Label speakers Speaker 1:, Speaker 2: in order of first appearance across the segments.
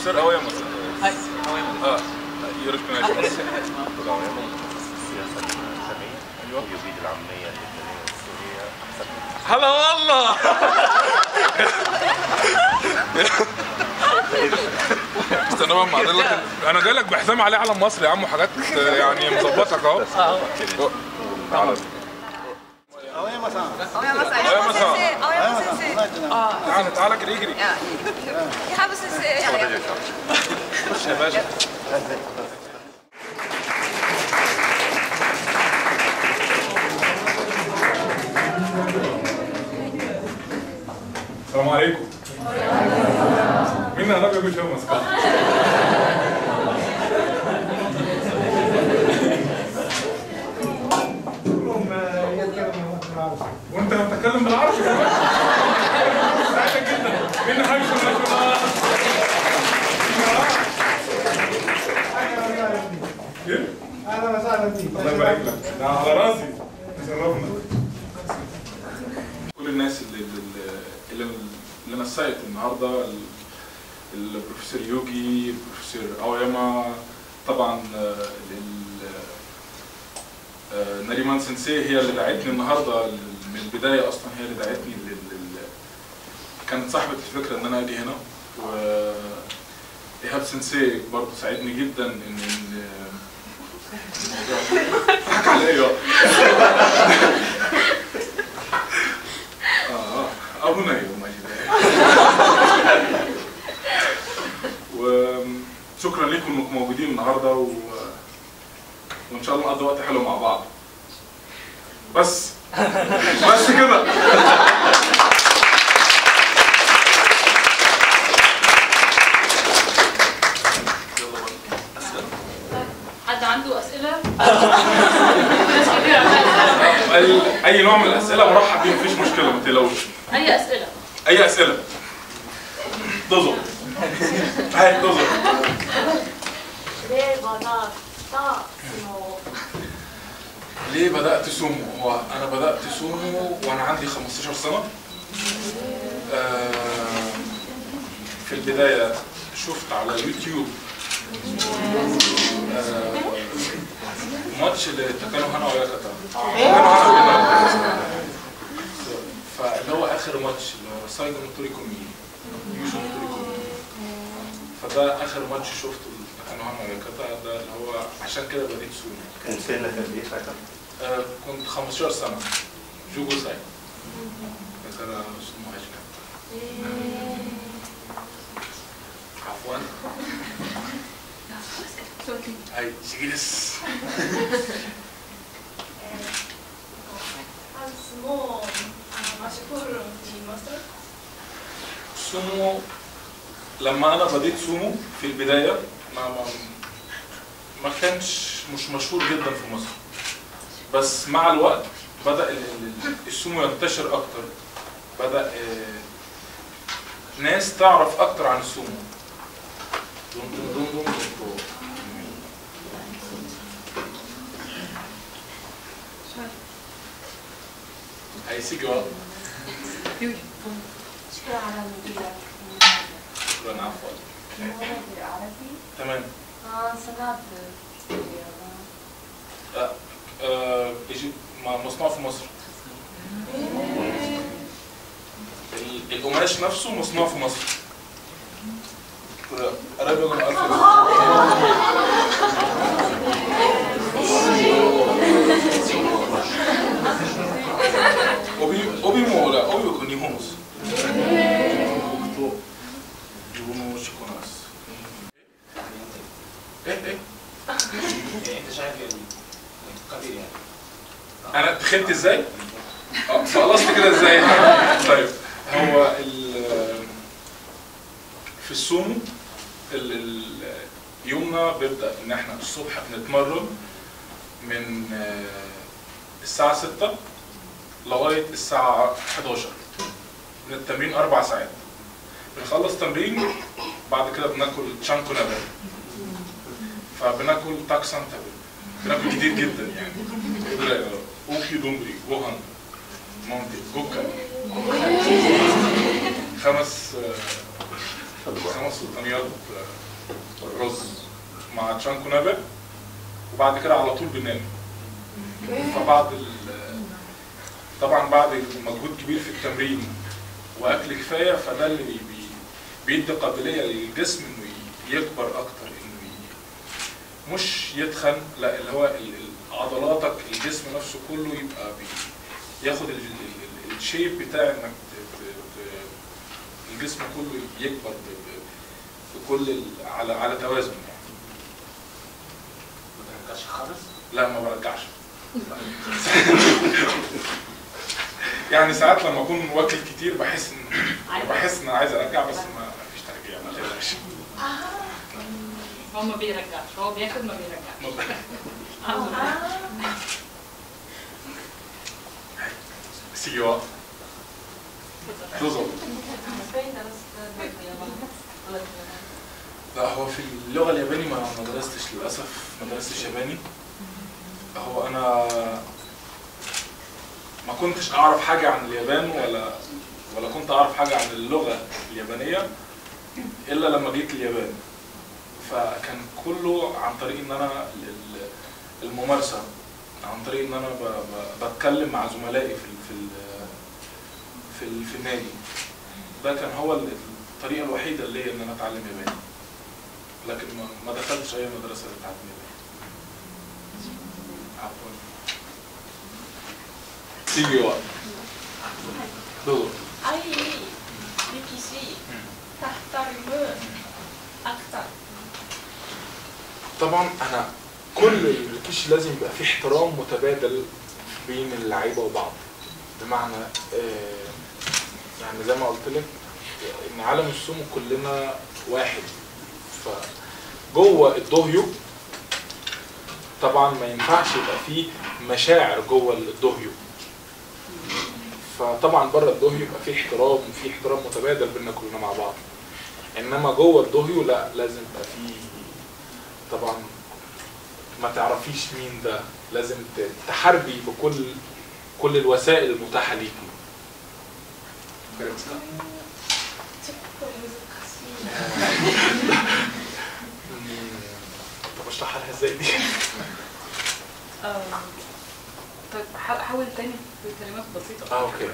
Speaker 1: プロフェッサー青山さん
Speaker 2: はい、青山です。
Speaker 1: あよろしくお願いします
Speaker 3: دكتور عوامل السياسة الإسلامية ويزيد العامية اللبنانية والسورية أحسن من
Speaker 1: هلا والله استنى بقى معدل لك انا جاي لك بحزام عليه علم مصر يا عم وحاجات يعني مظبطك اهو
Speaker 3: العربي
Speaker 4: 青山さん。
Speaker 5: 青山さん、
Speaker 1: 青山さん
Speaker 5: 青山先生。
Speaker 4: 同じな。
Speaker 1: تعالى تعالى اجري اجري
Speaker 5: いや、伊ハブ先生。
Speaker 1: خش يا باشا السلام عليكم مين هنبقى يقول شو مسكات وانت بتتكلم بالعربي كمان سعيدة جدا مين هيكون ناشونال ايه؟
Speaker 4: اهلا وسهلا بك.
Speaker 1: الله يبارك لك ده على راسي تشرفنا كل الناس اللي اللي اللي, اللي نسقت النهارده ال- البروفيسور يوجي البروفيسور اوياما طبعا آه، ال- آه، ناريمان سensei هي اللي دعتني النهارده من البدايه اصلا هي اللي دعتني لل- لل- كانت صاحبه الفكره ان انا اجي هنا و ايهاب سensei برضه ساعدني جدا ان إن حكى عليا اه ابونا يوم وشكرا لكم انكم موجودين النهارده و... وان شاء الله نقضي وقت حلو مع بعض بس بس كده
Speaker 6: حد عنده أسئلة؟ ناس كتير عمالة
Speaker 1: ال- اي نوع من الاسئله مرحب بيه مفيش مشكله ما تقلقوش
Speaker 6: أي أسئلة؟
Speaker 1: اي اسئله دزر هاي دزر
Speaker 6: レバナタスの
Speaker 1: ليه بدأت سومو؟ هو أنا بدأت سومو وأنا عندي 15 سنة. آه، في البداية شفت على يوتيوب آه، ماتش لتكانو هانا وياكاتا. تكانو هانا بينا. فاللي هو آخر ماتش اللي هو سايدو موتوري كومي يوشو موتوري كومي فده آخر ماتش شفته لتكانو هانا وياكاتا ده اللي هو عشان كده بديت سومو.
Speaker 3: كان سنك قد إيه ساعتها؟
Speaker 1: آه، كنت 15 سنة جوجو ساي مثلا اسمه هاشكا عفوا هاي سيجيلس
Speaker 6: あ相撲あのマシュコールって言いました
Speaker 1: سومو لما انا بديت سومو في البداية ما ما, ما كانش مش مشهور جدا في مصر بس مع الوقت بدأ ال- ال- السومو ينتشر اكتر بدأ آه، ناس تعرف اكتر عن السومو دون دون دون دون دون. هيسيجي بقى
Speaker 7: شكرا على المديرة
Speaker 1: شكرا عفوا
Speaker 7: المديرة بالعربي
Speaker 1: تمام
Speaker 7: آه سناب
Speaker 1: آه، آه، بيجي م- مصنوع في مصر ال- القماش نفسه مصنوع في مصر قريب من ألف 오비 오비 뭐라 오비 그 일본어스. 또 일본어 싣고 나왔어. 에? 에?
Speaker 2: انت شايف القبيل يعني
Speaker 1: انا دخلت ازاي؟ اه خلصت كده ازاي؟ طيب هو ال- في السومو ال- ال- يومنا بيبدا ان احنا الصبح بنتمرن من آه، الساعه 6 لغايه الساعه 11 من التمرين اربع ساعات بنخلص تمرين بعد كده بناكل تشانكو نابل فبناكل تاكسان تابل بناكل كتير جدا يعني كده اوكي دومري جوهان مونتي جوكا خمس آه، خمس سلطانيات رز مع تشانكو نابل وبعد كده على طول بننام فبعد ال طبعا بعد مجهود كبير في التمرين واكل كفايه فده اللي بي بي بيدي قابليه للجسم انه ي- يكبر اكتر انه ي- مش يتخن لا اللي هو ال- ال- عضلاتك الجسم نفسه كله يبقى بي ياخد ال- ال- ال- الشيب بتاع انك ت- ت- ت- الجسم كله يكبر ب- ب- بكل ال- على على توازن يعني
Speaker 2: ما ترجعش خالص
Speaker 1: لا ما برجعش يعني ساعات لما اكون واكل كتير بحس ان بحس ان انا عايز ارجع بس ما فيش ترجيع ما تقلقش
Speaker 6: هو ما بيرجعش هو بياخد ما بيرجعش آه.
Speaker 1: سيوا دوزو
Speaker 7: スペインダラスの山の
Speaker 1: لا هو في اللغة الياباني ما ما درستش للأسف ما درستش ياباني هو أنا ما كنتش أعرف حاجة عن اليابان ولا ولا كنت أعرف حاجة عن اللغة اليابانية إلا لما جيت اليابان فكان كله عن طريق إن أنا ال- الممارسة عن طريق إن أنا ب- ب- بتكلم مع زملائي في ال- في ال- في ال- في النادي ده كان هو ال- الطريقة الوحيدة اللي هي إن أنا أتعلم ياباني لكن ما, ما دخلتش اي مدرسه للتعليم الياباني عفوا سيجي وقت دور
Speaker 6: أي يكيشي تحترم أكثر
Speaker 1: طبعا انا كل الكيش لازم يبقى فيه احترام متبادل بين اللعيبه وبعض بمعنى آه، يعني زي ما قلت لك ان عالم السومو كلنا واحد فجوه الدوهيو طبعا ما ينفعش يبقى فيه مشاعر جوه الدوهيو فطبعا بره الدوهيو يبقى فيه احترام وفيه احترام متبادل بيننا كلنا مع بعض انما جوه الدوهيو لا لازم يبقى فيه طبعا ما تعرفيش مين ده لازم ت- تحاربي بكل كل الوسائل المتاحه ليكي
Speaker 6: ちょっと難しい
Speaker 1: طب اشرحها لها ازاي دي
Speaker 6: آه، طيب حا- حاول تاني بكلمات بسيطة
Speaker 1: اه اوكي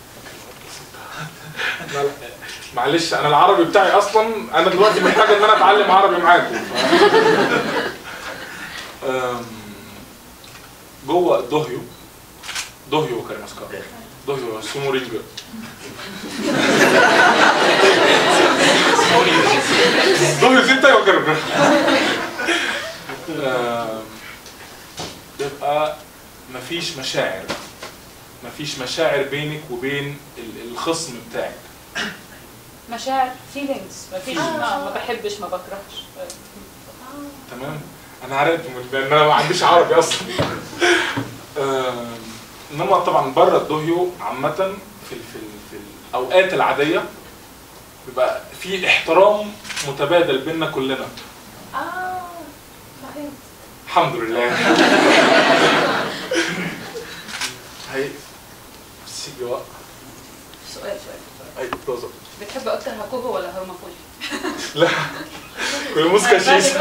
Speaker 1: لا لا معلش انا العربي بتاعي اصلا انا دلوقتي محتاج ان انا اتعلم عربي معاكم أم، جوه الدوهيو دوهيو كاريماسكا دوهيو سومو رينج دوهيو ستة وكاريماسكا أم، يبقى مفيش مشاعر مفيش مشاعر بينك وبين ال- الخصم بتاعك
Speaker 6: مشاعر feelings مفيش ما, ما بحبش ما بكرهش
Speaker 1: تمام انا عرفت من لان انا ما عنديش عربي اصلا آم، انما طبعا بره الدوهيو عامه في ال- في ال- في الاوقات العاديه بيبقى في احترام متبادل بيننا كلنا
Speaker 6: اه فهمت
Speaker 1: الحمد لله هي سيجي وقت
Speaker 6: سؤال سؤال
Speaker 1: اي دوزو
Speaker 6: بتحب اكتر هاكوجو ولا هرمافوجي؟
Speaker 1: لا بالموسكا شيش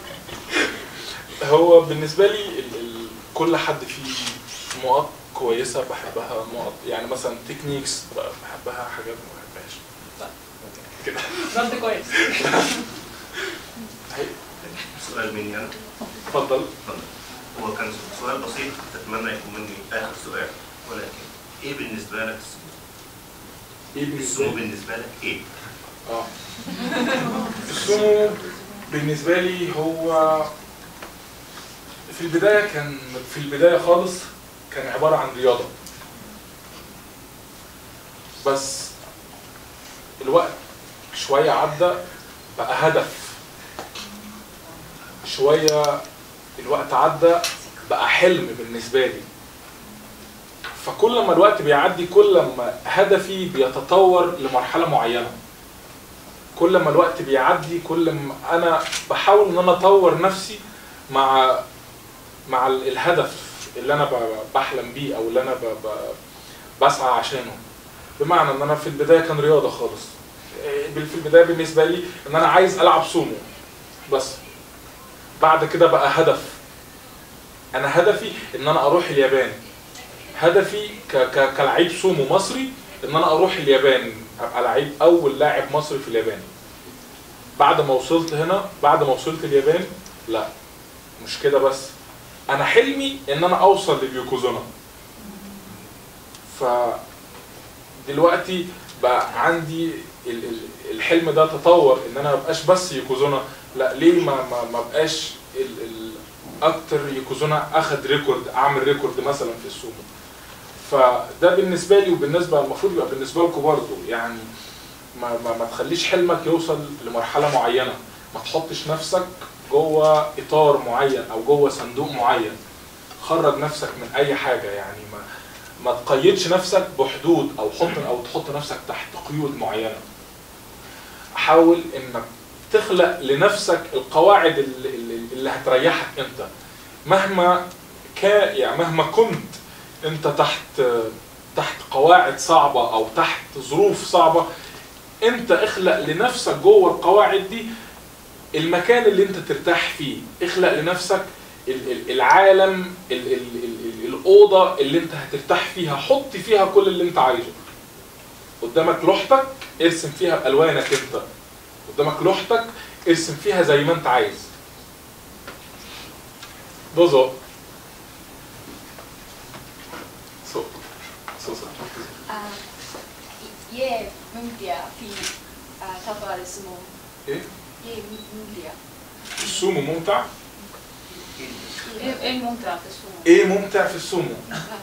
Speaker 1: هو بالنسبه لي ال ال كل حد فيه نقط كويسه بحبها نقط يعني مثلا تكنيكس بحبها حاجات ما بحبهاش كده
Speaker 6: رد كويس
Speaker 1: هي
Speaker 3: سؤال مني انا
Speaker 1: اتفضل
Speaker 3: اتفضل. هو كان سؤال بسيط اتمنى يكون مني اخر سؤال ولكن ايه بالنسبه لك السمو؟
Speaker 1: ايه بالنسبه
Speaker 3: السمو
Speaker 1: لي
Speaker 3: بالنسبه لك ايه؟
Speaker 1: اه السومو بالنسبه لي هو في البدايه كان في البدايه خالص كان عباره عن رياضه بس الوقت شويه عدى بقى هدف شويه الوقت عدى بقى حلم بالنسبه لي فكل ما الوقت بيعدي كل ما هدفي بيتطور لمرحله معينه كل ما الوقت بيعدي كل ما انا بحاول ان انا اطور نفسي مع مع ال- الهدف اللي انا ب- بحلم بيه او اللي انا ب- ب- بسعى عشانه بمعنى ان انا في البدايه كان رياضه خالص آه، بال- في البدايه بالنسبه لي ان انا عايز العب سومو بس بعد كده بقى هدف انا هدفي ان انا اروح اليابان هدفي ك ك كلعيب سومو مصري ان انا اروح اليابان ابقى لعيب اول لاعب مصري في اليابان بعد ما وصلت هنا بعد ما وصلت اليابان لا مش كده بس انا حلمي ان انا اوصل لليوكوزونا ف دلوقتي بقى عندي ال- ال- الحلم ده تطور ان انا ما ابقاش بس يوكوزونا لا ليه ما ما ما بقاش ال ال اكتر يوكوزونا اخد ريكورد اعمل ريكورد مثلا في السومو فده بالنسبه لي وبالنسبه المفروض يبقى بالنسبه لكم برضه يعني ما, ما, ما تخليش حلمك يوصل لمرحله معينه ما تحطش نفسك جوه اطار معين او جوه صندوق معين خرج نفسك من اي حاجه يعني ما ما تقيدش نفسك بحدود او حط او تحط نفسك تحت قيود معينه حاول انك تخلق لنفسك القواعد اللي, اللي, اللي هتريحك انت مهما كان يعني مهما كنت انت تحت تحت قواعد صعبه او تحت ظروف صعبه انت اخلق لنفسك جوه القواعد دي المكان اللي انت ترتاح فيه اخلق لنفسك ال- ال- العالم ال- ال- ال- ال- الاوضه اللي انت هترتاح فيها حط فيها كل اللي انت عايزه قدامك لوحتك ارسم فيها بالوانك انت قدامك لوحتك ارسم فيها زي ما انت عايز دوزو سو سو سو
Speaker 5: آه، يه ممتع في آه، تفعل اسمه
Speaker 1: ايه
Speaker 5: يه ممتع
Speaker 1: السومو ممتع
Speaker 6: ايه ايه الممتع في السومو؟
Speaker 1: ايه ممتع في السومو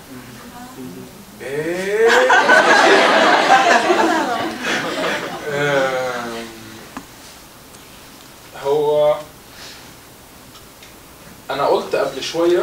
Speaker 1: ايه آم، هو انا قلت قبل شويه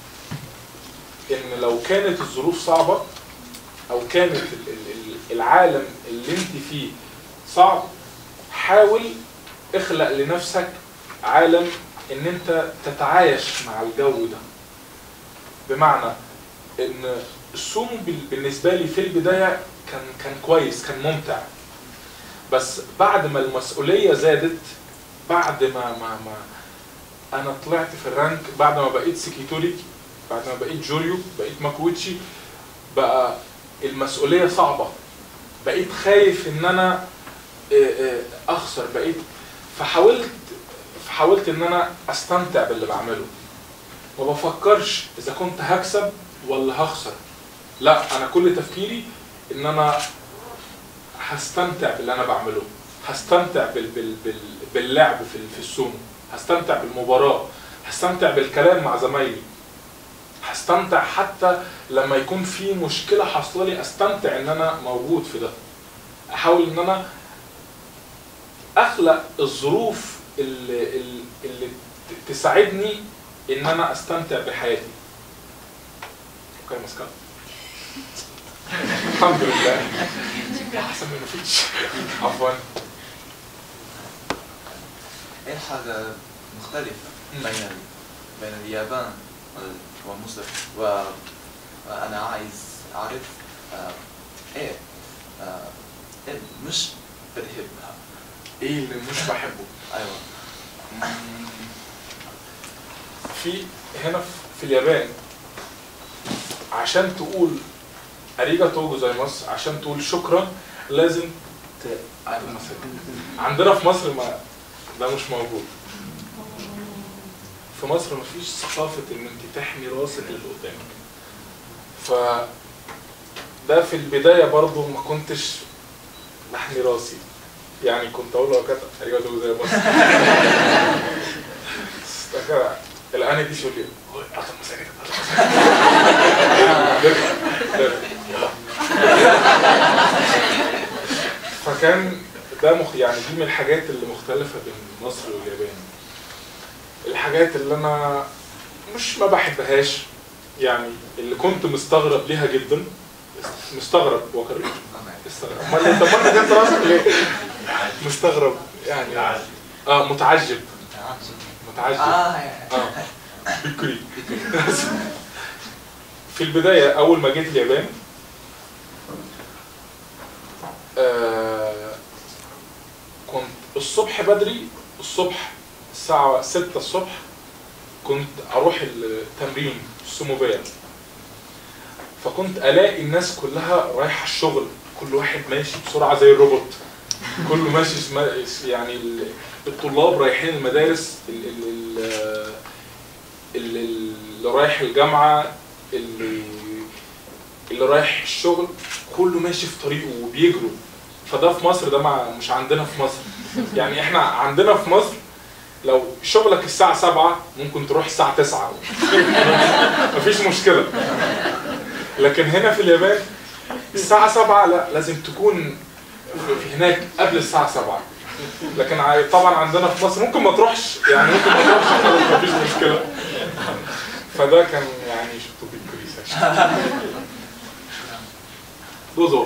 Speaker 1: ان لو كانت الظروف صعبه او كانت ال- ال- ال- العالم اللي انت فيه صعب حاول اخلق لنفسك عالم ان انت تتعايش مع الجو ده بمعنى ان السومو بال- بالنسبه لي في البدايه كان كان كويس كان ممتع بس بعد ما المسؤوليه زادت بعد ما ما ما انا طلعت في الرانك بعد ما بقيت سكيتوري بعد ما بقيت جوريو بقيت ماكويتشي بقى المسؤوليه صعبه بقيت خايف ان انا آه، آه، اخسر بقيت فحاولت فحاولت ان انا استمتع باللي بعمله ما بفكرش اذا كنت هكسب ولا هخسر لا انا كل تفكيري ان انا هستمتع باللي انا بعمله هستمتع بال بال بال باللعب في في السومو هستمتع بالمباراه هستمتع بالكلام مع زمايلي هستمتع حتى لما يكون في مشكله حاصله لي استمتع ان انا موجود في ده احاول ان انا اخلق الظروف اللي, اللي, اللي ت- تساعدني ان انا استمتع بحياتي اوكي مسكن الحمد لله احسن من مفيش عفوا
Speaker 8: ايه حاجة مختلفة
Speaker 1: مم.
Speaker 8: بين ال- بين اليابان ومصر وأنا عايز أعرف آه، إيه آه، إيه مش بتحبها
Speaker 1: ايه اللي مش بحبه
Speaker 8: أيوة
Speaker 1: في هنا في- في اليابان عشان تقول اريجاتو جوزايماس عشان تقول شكرا لازم ت... مثلا عندنا في مصر ما ده مش موجود في مصر مفيش ثقافة ان انت تحمي راسك اللي قدامك ف ده في البداية برضو ما كنتش بحمي راسي يعني كنت اقول له كده اريجاتو جوزايماس فاكر الان دي شو لي اخذ مساكت فكان ده مخ يعني دي من الحاجات اللي مختلفة بين مصر واليابان الحاجات اللي انا مش ما بحبهاش يعني اللي كنت مستغرب ليها جدا مستغرب وكر استغرب امال انت امال انت جبت راسك ليه؟ مستغرب يعني اه متعجب متعجب
Speaker 8: آه
Speaker 1: اه بكري في البداية أول ما جيت اليابان آه الصبح بدري الصبح الساعة 6 الصبح كنت أروح التمرين السموفية فكنت ألاقي الناس كلها رايحة الشغل كل واحد ماشي بسرعة زي الروبوت كله ماشي اسم- يعني ال- الطلاب رايحين المدارس ال- ال- ال- ال- اللي رايح الجامعة اللي اللي رايح الشغل كله ماشي في طريقه وبيجروا فده في مصر ده مع مش عندنا في مصر يعني احنا عندنا في مصر لو شغلك الساعة 7 ممكن تروح الساعة 9 مفيش مشكلة لكن هنا في اليابان الساعة 7 لا لازم تكون في هناك قبل الساعة 7 لكن ع- طبعا عندنا في مصر ممكن ما تروحش يعني ممكن ما تروحش خالص مفيش مشكلة فده كان يعني شفتو بيكوري دوزو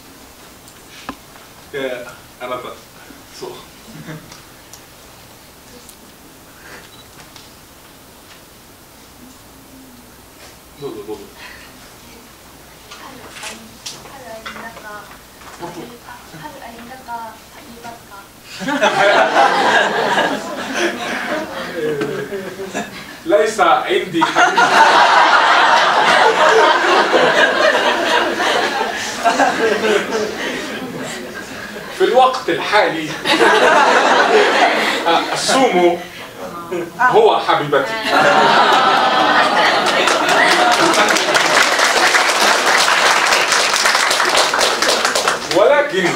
Speaker 1: يا انا بقى سو دوزو دوزو
Speaker 5: 春ありんだか春ありんだかハニーバッカ
Speaker 1: ليس عندي حبيب في الوقت الحالي آه، السومو هو حبيبتي ولكن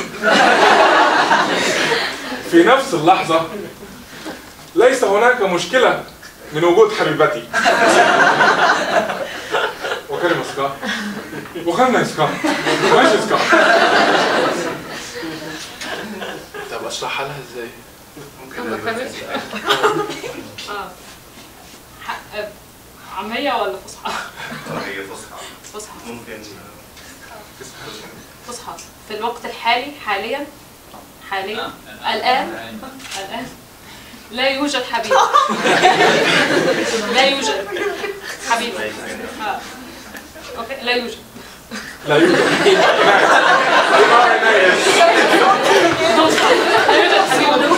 Speaker 1: في نفس اللحظة ليس هناك مشكلة من وجود حبيبتي وكان مسكا وكان مسكا ماشي مسكا طب اشرحها لها ازاي؟
Speaker 6: ما تخافش. اه ح- آه، عامية ولا فصحى؟
Speaker 3: هي فصحى
Speaker 6: فصحى
Speaker 3: ممكن
Speaker 6: فصحى في الوقت الحالي حاليا حاليا الآن الآن لا يوجد حبيب لا يوجد حبيب آه. اوكي لا يوجد
Speaker 1: لا يوجد
Speaker 6: لا يوجد حبيب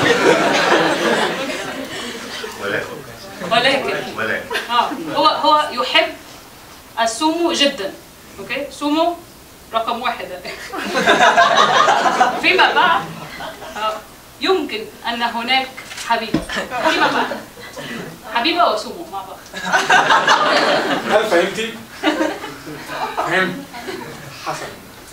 Speaker 3: ولكن
Speaker 6: ولكن
Speaker 3: ولكن
Speaker 6: اه هو هو يحب السومو جدا اوكي سومو رقم واحد فيما بعد آه، يمكن ان هناك حبيبه فيما بعد حبيبه وسومو مع بعض
Speaker 1: هل فهمتي؟ فهمت حسن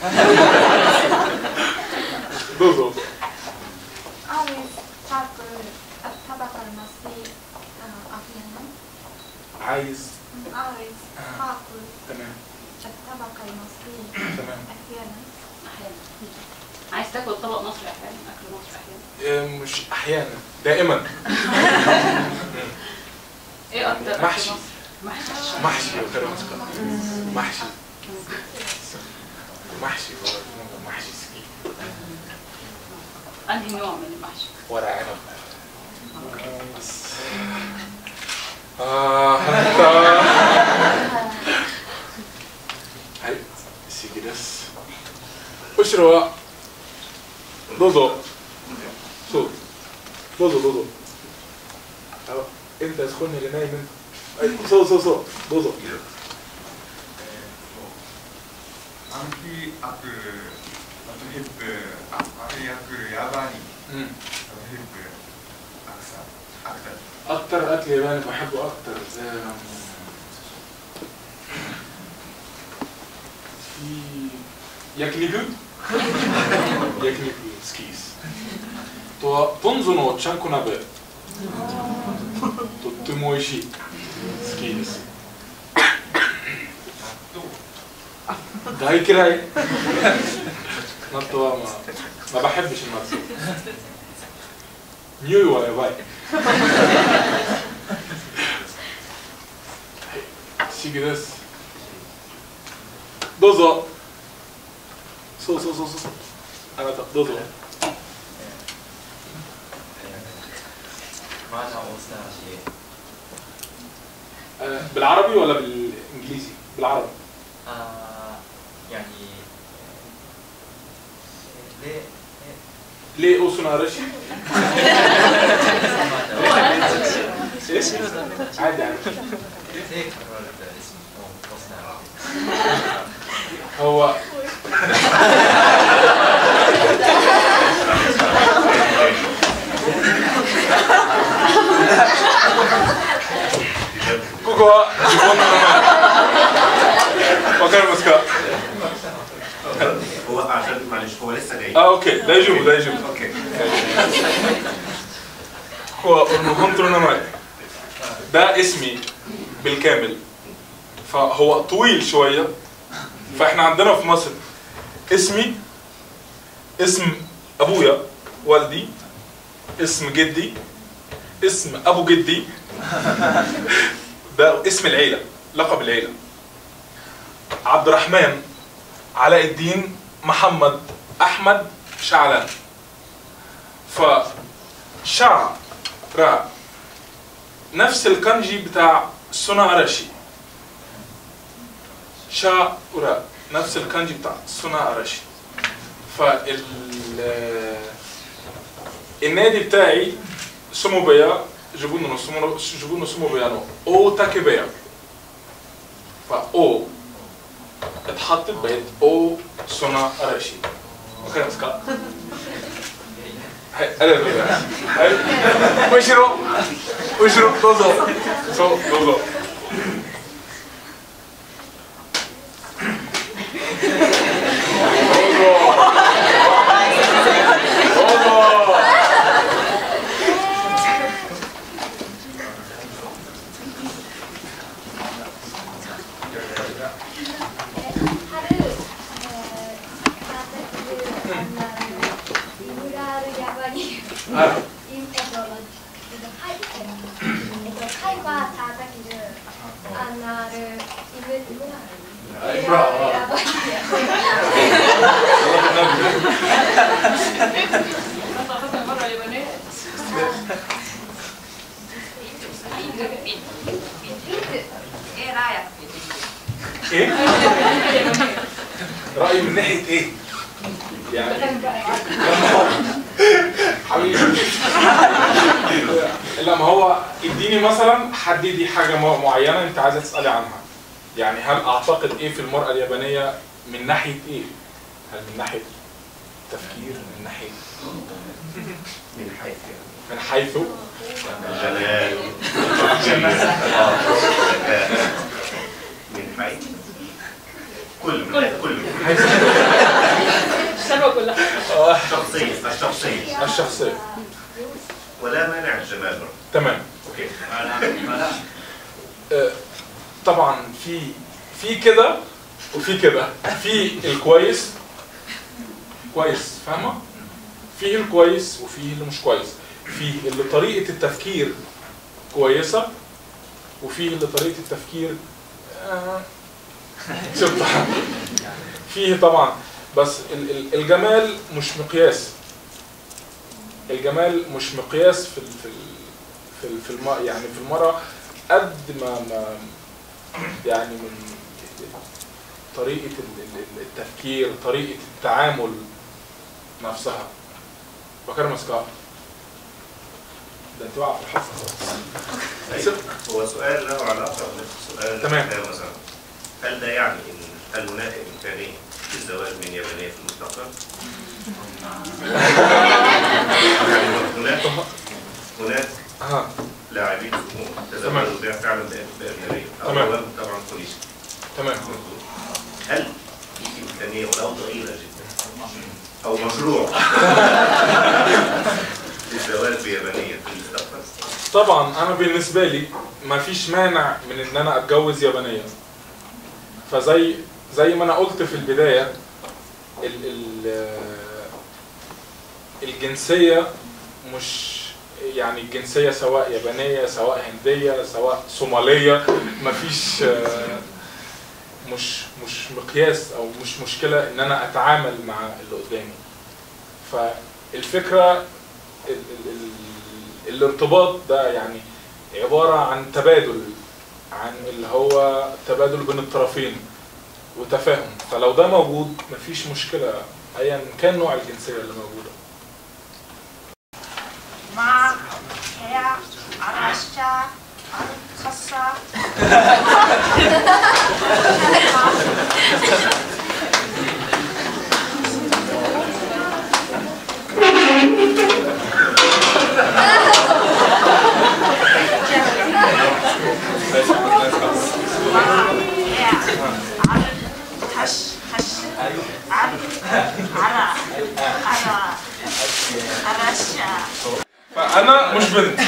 Speaker 1: دوزو
Speaker 5: アーレスサークルあタバカルマスティあアフィアナ
Speaker 1: عايز
Speaker 5: アーレスサークル
Speaker 1: تمام
Speaker 5: タバカルマスティ
Speaker 1: تمام
Speaker 5: アフィアナ
Speaker 6: احيانا عايز تاكل طبق مصري احيانا اكل مصري احيانا
Speaker 1: آه، مش احيانا دائما
Speaker 6: ايه اكتر أكل
Speaker 1: محشي.
Speaker 6: مصري؟ محشي
Speaker 1: محشي وكده مسكا محشي محشي محشي سكين
Speaker 6: انهي نوع من المحشي
Speaker 1: ورق عنب بس آه انت هاي سيجي دس اشرب どうぞそうどうぞどうぞあエンターそこに入れない面はいそうそうそうどうぞ
Speaker 9: أنتي أكل تحب أكل أكل ياباني
Speaker 1: うん
Speaker 9: تحب أكثر أكثر
Speaker 1: اكتر اكل ياباني بحبه اكتر آم، في ياكنيكو ياكنيكو سكيس とはポン酢のちゃんこ鍋とっても美味しい好きです大嫌い納豆はまあまあ بحبش النص 匂いはやばい不思議ですどうぞそうそうそうそうあなたどうぞ
Speaker 2: معنى أوسنا شيء
Speaker 1: آه، بالعربي ولا بالانجليزي بالعربي
Speaker 2: آه يعني ليه
Speaker 1: ليه اوسونا اراشي؟ ايه؟ عادي عادي هو كوكو جيبونا وكان مسكا
Speaker 3: هو عشان معلش هو لسه جاي
Speaker 1: اه اوكي ده يجيبه ده يجيبه
Speaker 3: اوكي
Speaker 1: هو اورنوكونترو نماي ده اسمي بالكامل فهو طويل شويه فاحنا عندنا في مصر اسمي اسم ابويا والدي اسم جدي اسم ابو جدي ده اسم العيله لقب العيله عبد الرحمن علاء الدين محمد احمد شعلان ف شع را نفس الكانجي بتاع سونا اراشي شا ورا نفس الكانجي بتاع سونا اراشي فال النادي بتاعي سمو بيا جبونو سمو جبونو سمو بيانو او تاكي بيا فا او اتحطت بقت او سونا اراشي اوكي مسكا はい、ありがとうございます。はい、後ろ、後ろ、どうぞ。そう、どうぞ。どうぞ。どうぞ。
Speaker 5: 春、えー、リブラルヤバニ
Speaker 1: はい、
Speaker 5: インペドロえっとはいえっとカイバータータキルアナルイブイブラルヤバニ
Speaker 6: أنت أخذت مرة يابانية؟
Speaker 7: ايه رايك في
Speaker 1: ايه؟ رأيي من ناحية ايه؟ يعني حبيبي لا ما هو اديني مثلا حددي حاجة م- معينة انت عايزة تسألي عنها يعني هل اعتقد ايه في المرأة اليابانية من ناحية ايه؟ هل من ناحية تفكير من ناحية
Speaker 3: من حيث
Speaker 1: من حيث
Speaker 3: الجمال من حيث كل من حيث كل
Speaker 6: الثروة كلها
Speaker 3: شخصية الشخصية
Speaker 1: الشخصية
Speaker 3: ولا مانع الجمال برضه
Speaker 1: تمام
Speaker 3: اوكي
Speaker 1: آه، طبعا في في كده وفي كده في الكويس كويس فاهمه فيه الكويس وفيه اللي مش كويس فيه اللي طريقه التفكير كويسه وفيه اللي طريقه التفكير آه، شفتها فيه طبعا بس ال- ال- الجمال مش مقياس الجمال مش مقياس في ال- في ال- في ال- في الم يعني في المرأة قد ما ما يعني من طريقة ال- ال- ال- التفكير طريقة التعامل نفسها بكلم مسكها ده انت واقع في الحفظ
Speaker 3: طيب، هو سؤال له علاقة بسؤال
Speaker 1: تمام.
Speaker 3: آه، مثلا هل ده يعني ان هل هناك امكانية للزواج من يابانية في المستقبل؟ يعني هناك هناك
Speaker 1: ها
Speaker 3: لاعبين سمو
Speaker 1: تمام.
Speaker 3: تزوجوا بها فعلا بأ- بأجنبية أو
Speaker 1: تمام.
Speaker 3: جواب طبعا كوليشي
Speaker 1: تمام
Speaker 3: هل في إمكانية ولو ضئيلة جدا أو مشروع للزواج بيابانية في المستقبل؟
Speaker 1: طبعا انا بالنسبه لي ما فيش مانع من ان انا اتجوز يابانيه فزي زي ما انا قلت في البدايه ال ال الجنسيه مش يعني الجنسيه سواء يابانيه سواء هنديه سواء صوماليه ما فيش مش مش مقياس او مش مشكله ان انا اتعامل مع اللي قدامي فالفكره ال ال ال الارتباط ده يعني عبارة عن تبادل عن اللي هو تبادل بين الطرفين وتفاهم فلو ده موجود مفيش مشكلة ايا كان نوع الجنسية اللي موجودة
Speaker 7: 마, 개야, 아라샤, 아르카사. 마, 개야, 아르, 다시, 다시, 아르, 아라, 아라, 아라샤.
Speaker 1: فانا مش بنت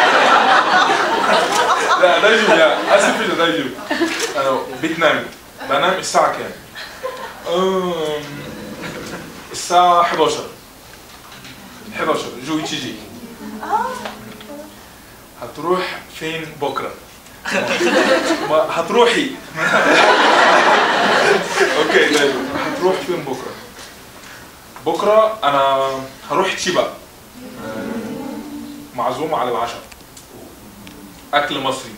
Speaker 1: لا دايجو يا اسف يا دايجو انا بتنام بنام الساعه كام؟ أم، الساعه 11 11 جو تيجي هتروح فين بكره؟ ما هتروحي اوكي دايجو هتروح فين بكره؟ بكره انا هروح تشيبا معزوم على العشاء اكل مصري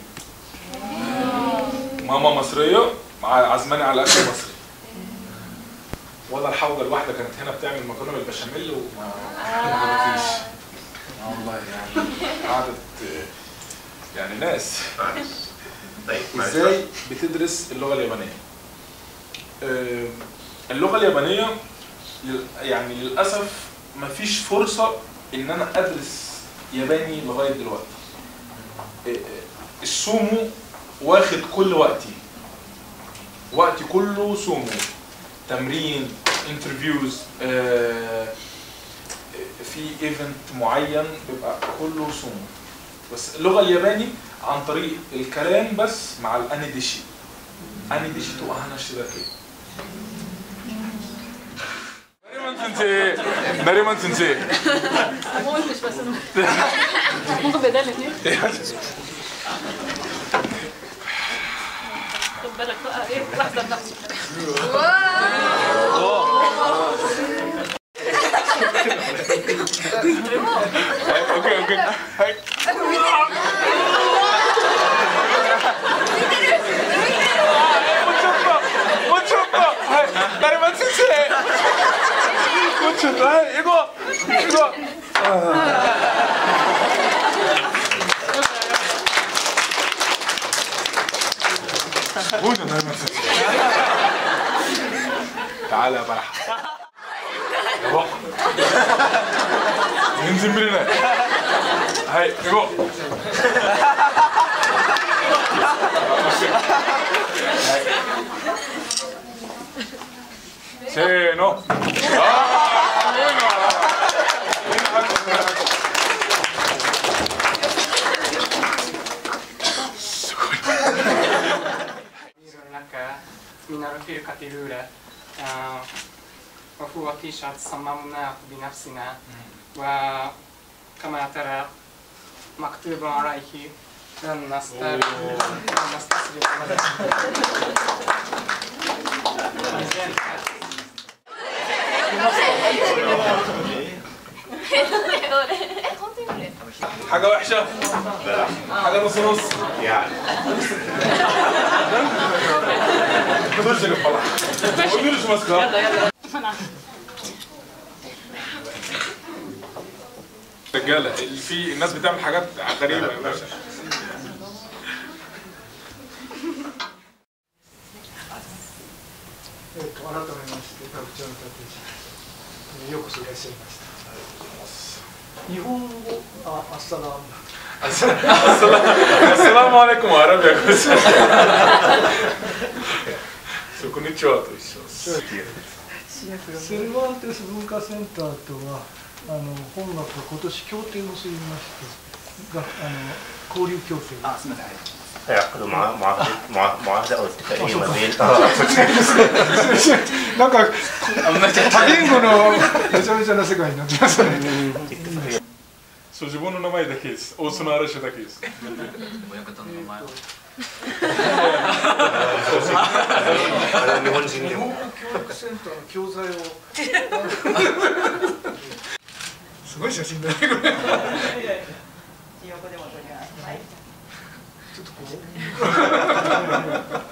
Speaker 1: ماما مصريه مع عزماني على اكل مصري ولا الحوضه الواحده كانت هنا بتعمل مكرونه بالبشاميل وما ما عجبتنيش آه والله يعني قعدت يعني ناس
Speaker 3: طيب معلش
Speaker 1: ازاي بتدرس اللغه اليابانيه آه، اللغه اليابانيه لل- يعني للاسف مفيش فرصه ان انا ادرس ياباني لغايه دلوقتي آه، آه، السومو واخد كل وقتي وقتي كله سومو تمرين انترفيوز في ايفنت معين بيبقى كله سومو بس اللغه الياباني عن طريق الكلام بس مع الانيديشي انيديشي تو اهانا شبكه ناريمان سensei ناريمان sensei
Speaker 6: ما قلتش بس انا ممكن بدل الاثنين خد بالك بقى ايه واحده بنفسك
Speaker 1: اوكي اوكي هاي ناريمان sensei هاي 이거 이거 هنا ناريمان sensei تعالى يا بلح روح ننزل من هنا هاي جو سينو
Speaker 10: Naka, minarofil katilura. وهو في شرط صممناه بنفسنا وكما ترى مكتوب عليه لن نستر لن نستصرف
Speaker 1: حاجة وحشة حاجة نص نص
Speaker 3: يعني
Speaker 1: خدوش يا فرح قولوا لي شو ماسكة
Speaker 6: يلا يلا انا
Speaker 1: رجالة اللي في الناس بتعمل حاجات غريبة يا باشا
Speaker 4: えっと改めまして学長の立石えーようこそいらっしゃいました日本語あアッサラーム
Speaker 1: السلام عليكم عربي يا كويسそうこんにちはと一緒です
Speaker 4: セルワンテス文化センターとはあの本学が今年協定を結びましてがあの交流協定
Speaker 2: あすみません、はい
Speaker 3: هيعقدوا مع معاهدة مع- معاهدة أو اتفاقية ما بين اه
Speaker 4: なんか多言語のめちゃめちゃな世界になってますね
Speaker 1: そう自分の名前だけです大須の嵐だけです
Speaker 2: 親方の名前を
Speaker 3: あれは日本人でも
Speaker 4: 教育センターの教材をすごい写真だねこれちょっとこう